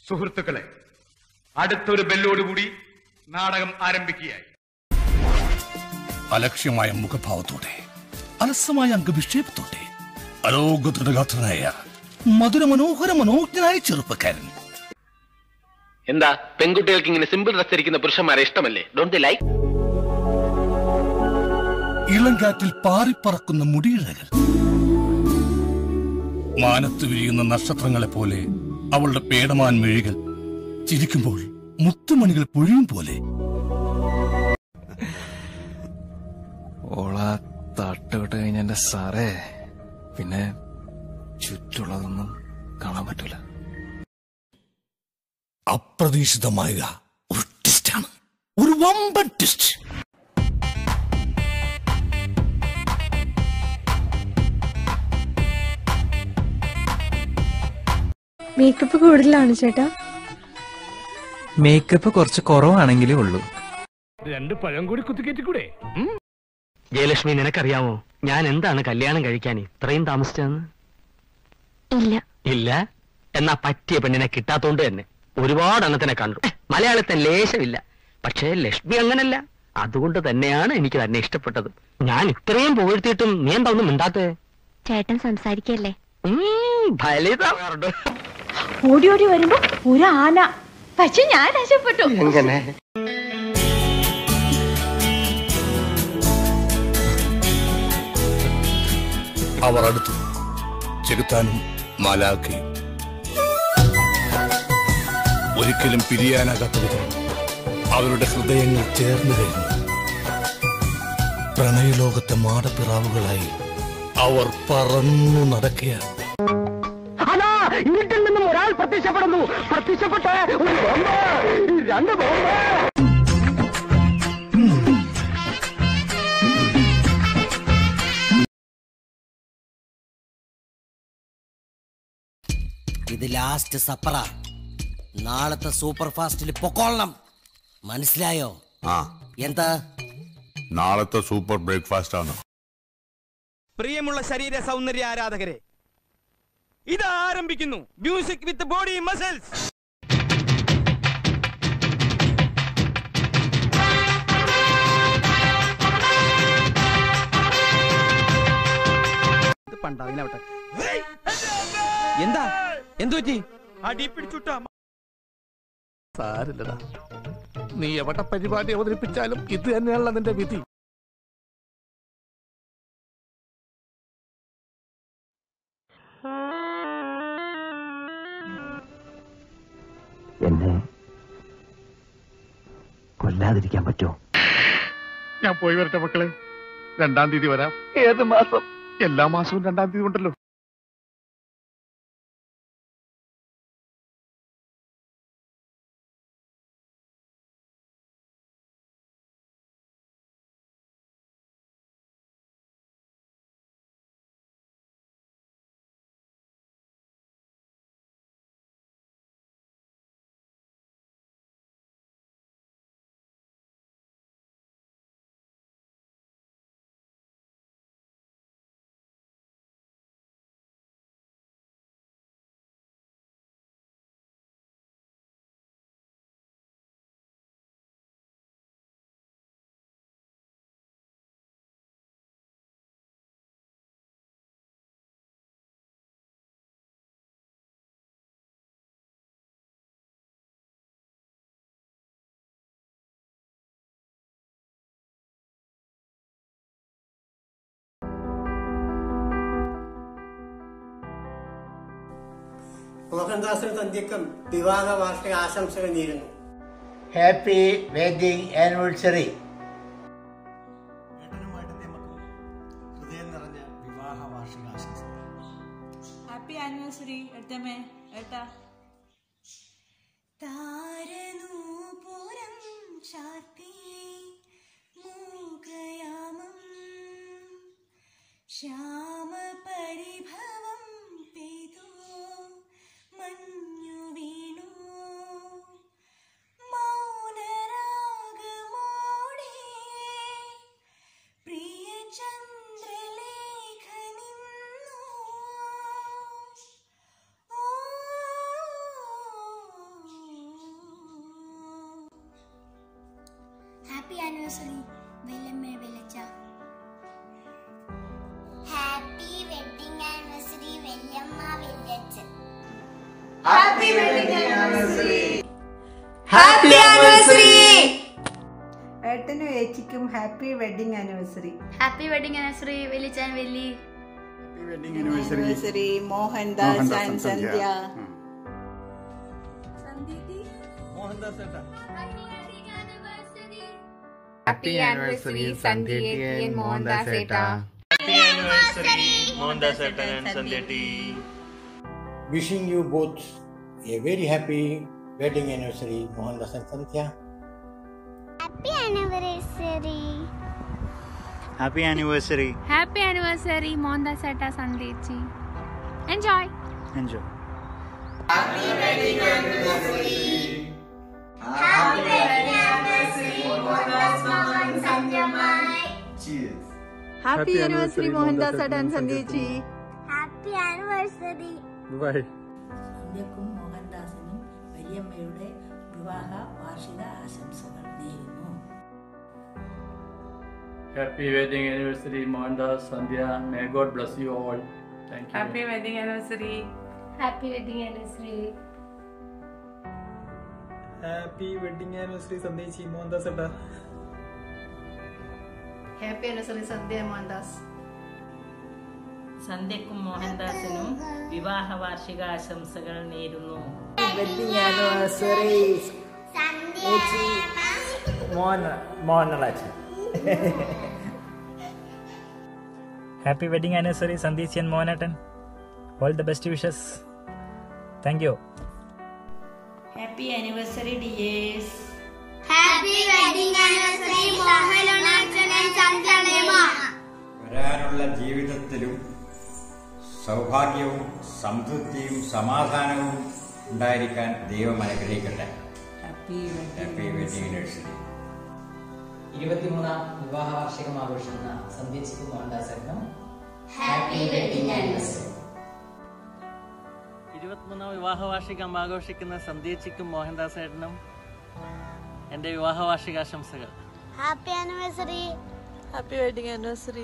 സുഹൃത്തുക്കളെ അടുത്തൊരു ബെല്ലോടുകൂടി നാടകം ആരംഭിക്കുകയായി അലക്ഷ്യമായ മുഖഭാവത്തോടെ അലസമായ അംഗവിക്ഷേപത്തോടെ അലോകദൃഢഗാത്രനായ മധുര മനോഹര മനോജ്ഞനായ ചെറുപ്പക്കാരൻ എന്താ പെൺകുട്ടികൾക്ക് ഇങ്ങനെ സിമ്പിൾ ഡ്രസ് ധരിക്കുന്ന പുരുഷന്മാരെ ഇഷ്ടമല്ലേ ഡോണ്ട് ദി ലൈക്ക് ഇളങ്കാറ്റിൽ പാറിപ്പറക്കുന്ന മുടിയിഴകൾ മാനത്ത് വിരിയുന്ന നക്ഷത്രങ്ങളെ പോലെ അവളുടെ പേടമാൻ മിഴികൾ ചിരിക്കുമ്പോൾ മുത്തുമണികൾ പൊഴിയും പോലെ ഓള തട്ടുവിട്ട് കഴിഞ്ഞ എന്റെ സാറേ പിന്നെ ചുറ്റുള്ളതൊന്നും കാണാൻ പറ്റൂല അപ്രതീക്ഷിതമായ ഒരു ട്വിസ്റ്റാണ് ഒരു വമ്പൻ ട്വിസ്റ്റ് മേക്കപ്പ് കൂടുതലാണ് ചേട്ടാ മേക്കപ്പ് കുറച്ച് കുറവാണെങ്കിലേ ഉള്ളൂ രണ്ട് പഴം കൂടി കുത്തിക്കേറ്റിക്കൂടെ ജയലക്ഷ്മി നിനക്കറിയാമോ ഞാൻ എന്താണ് കല്യാണം കഴിക്കാൻ ഇത്രയും താമസിച്ചതെന്ന് ഇല്ല ഇല്ല എന്നാ പറ്റിയ പെണ്ണിനെ കിട്ടാത്തോണ്ട് തന്നെ ഒരുപാട് എണ്ണത്തിനെ കണ്ടു മലയാളത്തെ ലേശമില്ല പക്ഷേ ലക്ഷ്മി അങ്ങനല്ല അതുകൊണ്ട് തന്നെയാണ് എനിക്ക് തന്നെ ഇഷ്ടപ്പെട്ടത് ഞാൻ ഇത്രയും പുകഴ്ത്തിയിട്ടും നീ എന്താ ഒന്നും മിണ്ടാത്തേ ചേട്ടൻ സംസാരിക്കല്ലേ ഫലിതാറുണ്ട് ഓടി ഓടി വരുമ്പോ ഒരു ആന പക്ഷെ ഞാൻ രക്ഷപ്പെട്ടു എങ്ങനെ അവർ അടുത്തു ചെകുത്താനും മാലാഖയും ഒരിക്കലും പിരിയാനാകാത്ത വിധം അവരുടെ ഹൃദയങ്ങൾ ചേർന്ന് കഴിഞ്ഞു പ്രണയലോകത്തെ മാടപ്പിറാവുകളായി അവർ പറന്നു നടക്കുകയാണ് അതാ വീട്ടിൽ നിന്നും ഒരാൾ പ്രത്യക്ഷപ്പെടുന്നു പ്രത്യക്ഷപ്പെട്ട് ഒരു ബോംബ് രണ്ട് ബോംബ് ഇത് ലാസ്റ്റ് സപ്പറ നാളത്തെ സൂപ്പർ ഫാസ്റ്റിൽ പൊക്കോളണം മനസ്സിലായോ ആ എന്താ നാളത്തെ സൂപ്പർ ബ്രേക്ക്ഫാസ്റ്റ് ആണ് പ്രിയമുള്ള ശരീര സൗന്ദര്യ ആരാധകരെ ഇത് ആരംഭിക്കുന്നു മ്യൂസിക് വിത്ത് ബോഡി മസിൽസ് പണ്ടാവിനാവട്ടെ എന്താ എന്തു പറ്റി അടി പിടിച്ചുട്ടാ സാരില്ലടാ നീ എവിടെ പരിപാടി അവതരിപ്പിച്ചാലും ഇത് തന്നെയാണല്ലോ നിന്റെ വിധി എന്നെ കൊല്ലാതിരിക്കാൻ പറ്റുമോ ഞാൻ പോയി വരട്ടെ മക്കളെ രണ്ടാം തീയതി വരാം ഏത് മാസം എല്ലാ മാസവും രണ്ടാം തീയതി ഉണ്ടല്ലോ മോഹൻദാസിന് തന്ത്യക്കം വിവാഹ വാർഷിക ആശംസകൾ നേരുന്നു ഹാപ്പി വെഡിങ് ആനിവേഴ്സറി ഹൃദയം നിറഞ്ഞ വിവാഹ വാർഷിക ആശംസ ഹാപ്പി ആനിവേഴ്സറി എടുത്തമ്മേ ഏട്ടാ താരനൂപുരം ചാർത്തി മൂകയാമം ശ്യാമപരിഭവം പെയ്തു മഞ്ഞു വീണു മൗനരാഗമോടെ പ്രിയ ചന്ദ്രലേഖ നിന്നു ഓ ഹാപ്പി ആനിവേഴ്സറി വെല്ലമ്മേ വെല്ലച്ച ഹാപ്പി വെഡിങ് ആനിവേഴ്സറി വെല്ലമ്മ വെല്ലച്ചൻ happy wedding anniversary happy anniversary ഏട്ടനും ഏച്ചിക്കും happy wedding anniversary happy wedding anniversary വെല്ലിച്ചാൻ വെല്ലി wedding anniversary anniversary Mohandas and Sandhya Mohandas ഏട്ടാ ഹാപ്പി ആനിവേഴ്സറി സന്ധ്യ മോഹൻദാസ് ഏട്ടാ ഹാപ്പി ആനിവേഴ്സറി മോഹൻദാസ് ഏട്ടൻ and Sandhya Wishing you both a very happy wedding anniversary, Mohandas and Sandhya. Happy anniversary happy anniversary happy anniversary Mohandas ഏട്ടാ സന്ധ്യേച്ചി enjoy enjoy happy anniversary Mohandas ഏട്ടൻ സന്ധ്യേച്ചി happy anniversary bye സന്ധ്യക്കും മോഹൻദാസിനും വലിയമ്മയുടെ വിവാഹ വാർഷിക ആശംസകൾ നേരുന്നു Happy wedding anniversary, Mohandas, Sandhya. May God bless you all. Thank you. Happy wedding anniversary happy wedding anniversary happy wedding anniversary സന്ദേശി മോഹൻദാസ് ഏട്ടാ ഹാപ്പി ആനിവേഴ്സറി സന്ധ്യ മോഹൻദാസ് സന്ധ്യക്കും മോഹൻദാസിനും വിവാഹ വാർഷിക ആശംസകൾ നേരുന്നു Wedding anniversary, മോഹൻ മോഹൻലാച്ച് happy wedding anniversary Sandeep and മോഹനേട്ടൻ all the best wishes thank you happy anniversary dears happy wedding anniversary മോഹൻലാച്ചൻ ചന്ദ്രനേമ വരാനുള്ള ജീവിതത്തിലും സൗഭാഗ്യവും സംതൃപ്തിയും സമാധാനവും ഉണ്ടായിരിക്കാൻ ദൈവം അനുഗ്രഹിക്കട്ടെ ഹാപ്പി ഹാപ്പി വെഡിങ് ആനിവേഴ്സറി ഇരുപത്തിമൂന്നാം വിവാഹ വാർഷികം ആഘോഷിക്കുന്ന സന്ധ്യച്ചിക്കും മോഹൻദാസനും ഹാപ്പി വെഡിങ് ആനിവേഴ്സറി ഇരുപത്തിമൂന്നാം വിവാഹ വാർഷികം ആഘോഷിക്കുന്ന സന്ധ്യച്ചിക്കും മോഹൻദാസ് ഏട്ടനും എൻ്റെ വിവാഹ വാർഷികാശംസകൾ happy anniversary happy wedding anniversary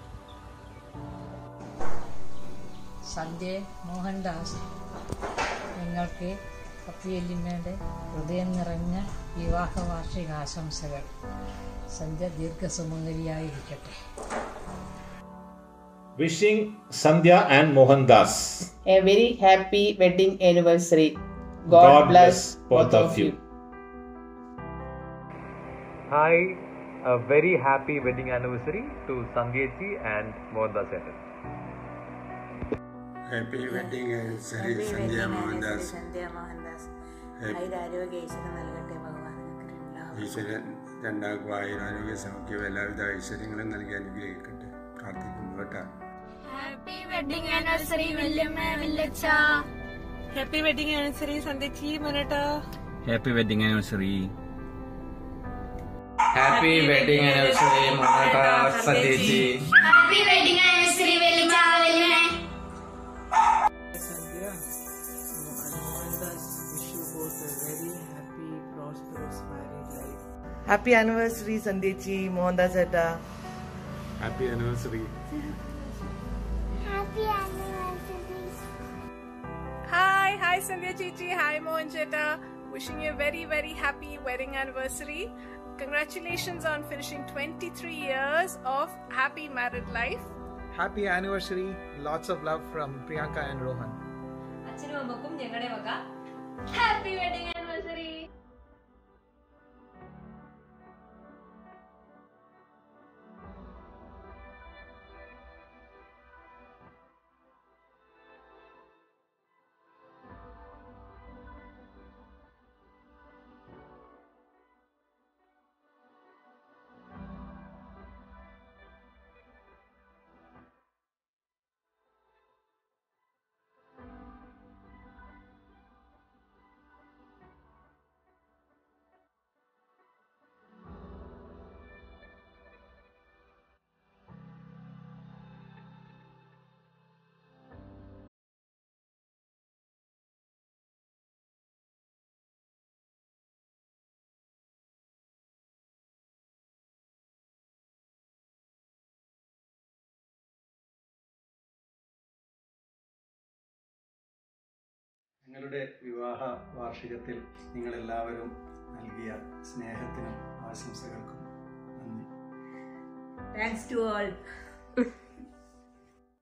Sandhya Mohandas നിങ്ങൾക്ക് പപ്പിയല്ലിമ്മയുടെ ഹൃദയം നിറഞ്ഞ വിവാഹ വാർഷികാശംസകൾ സന്ധ്യ ദീർഘസുമംഗലിയായിരിക്കട്ടെ Wishing Sandhya and Mohandas. A very happy wedding anniversary. God God, bless bless both of you. Hi, a very happy wedding anniversary to Sangyechi and Mohandas Etan. Happy wedding anniversary Sandhya Mohandas Sandhya Mohandas Happy- ആയുരാരോഗ്യ ഐശ്വര്യം നൽകട്ടെ ഭഗവാൻ ഈശ്വരൻ രണ്ടാൾക്കും ആയുരാരോഗ്യ സൗഖ്യവും എല്ലാവിധ ഐശ്വര്യങ്ങളും നൽകി അനുഗ്രഹിക്കട്ടെ പ്രാർത്ഥിക്കുന്നു കേട്ടോ ഹാപ്പി വെഡിങ് ആനിവേഴ്സറി വല്യമ്മ വല്യച്ഛ ഹാപ്പി വെഡിങ് ആനിവേഴ്സറി സന്ധ്യച്ചി മോനേട്ടാ happy wedding anniversary happy wedding anniversary Mohandas സന്ധ്യേച്ചി ഹാപ്പി വെഡിങ് ആനിവേഴ്സറി വെല്ലിച്ച വെല്ലിമേ Sandhya and Mohandas wish you both a very happy, prosperous married life. Happy anniversary സന്ധ്യച്ചി മോഹൻദാസ് ഏട്ടാ happy anniversary happy anniversary Hi, hi Sandhya Chichi, hi Mohan Cheta. Wishing you a very, very happy wedding anniversary. Congratulations on finishing 23 years of happy married life. Happy anniversary lots of love from Priyanka and Rohan അച്ഛനും അമ്മക്കും ഞങ്ങളുടെ വക happy wedding anniversary നിങ്ങളുടെ വിവാഹ വാർഷികത്തിൽ നിങ്ങളെല്ലാവരും നൽകിയ സ്നേഹത്തിനും ആശംസകൾക്കും നന്ദി താങ്ക്സ് ടു ഓൾ